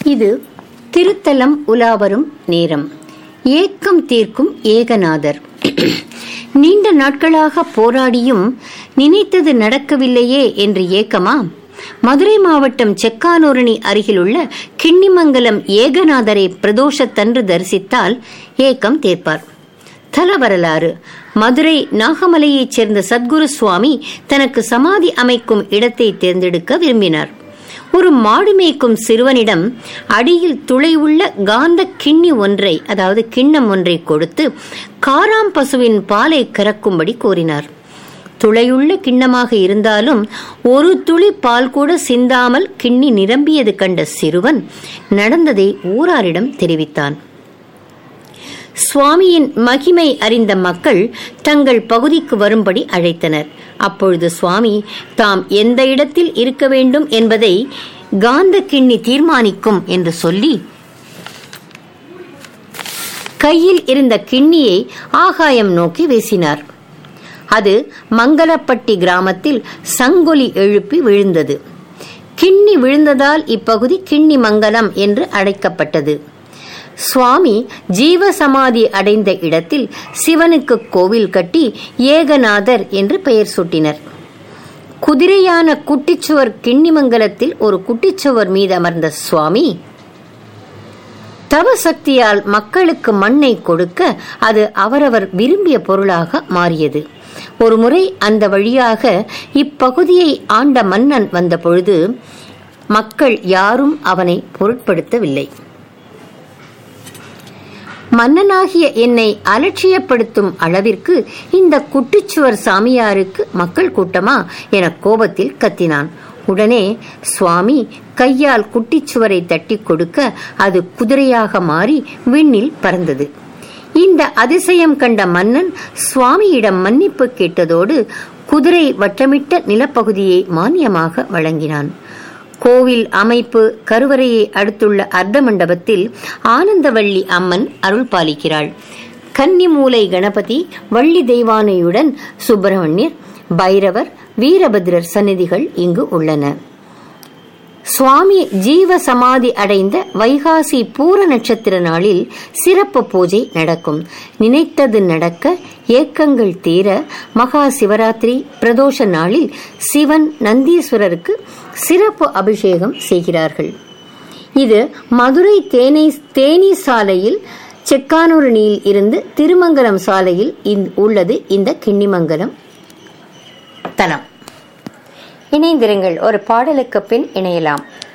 இது திருத்தலம் உலாவரும் நேரம் ஏக்கம் தீர்க்கும் ஏகநாதர் நீண்ட நாட்களாக போராடியும் நினைத்தது நடக்கவில்லையே என்று ஏக்கமா மதுரை மாவட்டம் செக்கானூரணி அருகிலுள்ள கிண்ணிமங்கலம் ஏகநாதரை பிரதோஷத்தன்று தரிசித்தால் ஏக்கம் தீர்ப்பார் தல வரலாறு மதுரை நாகமலையைச் சேர்ந்த சத்குரு சுவாமி தனக்கு சமாதி அமைக்கும் இடத்தை தேர்ந்தெடுக்க விரும்பினார் ஒரு மாடு மேய்க்கும் சிறுவனிடம் அடியில் துளை உள்ள காந்த கிண்ணி ஒன்றை அதாவது கிண்ணம் ஒன்றை கொடுத்து காராம் பசுவின் பாலை கறக்கும்படி கோரினார் துளையுள்ள கிண்ணமாக இருந்தாலும் ஒரு துளி பால் கூட சிந்தாமல் கிண்ணி நிரம்பியது கண்ட சிறுவன் நடந்ததை ஊராரிடம் தெரிவித்தான் சுவாமியின் மகிமை அறிந்த மக்கள் தங்கள் பகுதிக்கு வரும்படி அழைத்தனர் அப்பொழுது சுவாமி தாம் எந்த இடத்தில் இருக்க வேண்டும் என்பதை காந்த கிண்ணி தீர்மானிக்கும் என்று சொல்லி கையில் இருந்த கிண்ணியை ஆகாயம் நோக்கி வீசினார் அது மங்களப்பட்டி கிராமத்தில் சங்கொலி எழுப்பி விழுந்தது கிண்ணி விழுந்ததால் இப்பகுதி கிண்ணி மங்கலம் என்று அழைக்கப்பட்டது சுவாமி ஜீவ சமாதி அடைந்த இடத்தில் சிவனுக்கு கோவில் கட்டி ஏகநாதர் என்று பெயர் சூட்டினர் குதிரையான குட்டிச்சுவர் கிண்ணிமங்கலத்தில் ஒரு குட்டிச்சுவர் மீது அமர்ந்த சுவாமி தவ சக்தியால் மக்களுக்கு மண்ணை கொடுக்க அது அவரவர் விரும்பிய பொருளாக மாறியது ஒருமுறை அந்த வழியாக இப்பகுதியை ஆண்ட மன்னன் வந்த பொழுது மக்கள் யாரும் அவனை பொருட்படுத்தவில்லை மன்னனாகிய என்னை அலட்சியப்படுத்தும் அளவிற்கு இந்த குட்டிச்சுவர் சாமியாருக்கு மக்கள் கூட்டமா என கோபத்தில் கத்தினான் உடனே சுவாமி கையால் குட்டிச்சுவரை தட்டி கொடுக்க அது குதிரையாக மாறி விண்ணில் பறந்தது இந்த அதிசயம் கண்ட மன்னன் சுவாமியிடம் மன்னிப்பு கேட்டதோடு குதிரை வட்டமிட்ட நிலப்பகுதியை மானியமாக வழங்கினான் கோவில் அமைப்பு கருவறையை அடுத்துள்ள அர்த்த மண்டபத்தில் ஆனந்தவள்ளி அம்மன் அருள் பாலிக்கிறாள் கன்னிமூலை கணபதி வள்ளி தெய்வானையுடன் சுப்பிரமணியர் பைரவர் வீரபத்ரர் சந்நிதிகள் இங்கு உள்ளன சுவாமி ஜீவ சமாதி அடைந்த வைகாசி பூர நட்சத்திர நாளில் சிறப்பு பூஜை நடக்கும் நினைத்தது நடக்க ஏக்கங்கள் தீர மகா சிவராத்திரி பிரதோஷ நாளில் சிவன் நந்தீஸ்வரருக்கு சிறப்பு அபிஷேகம் செய்கிறார்கள் இது மதுரை தேனை தேனி சாலையில் செக்கானூரணியில் இருந்து திருமங்கலம் சாலையில் உள்ளது இந்த கிண்ணிமங்கலம் தலம் இணைந்திருங்கள் ஒரு பாடலுக்கு பின் இணையலாம்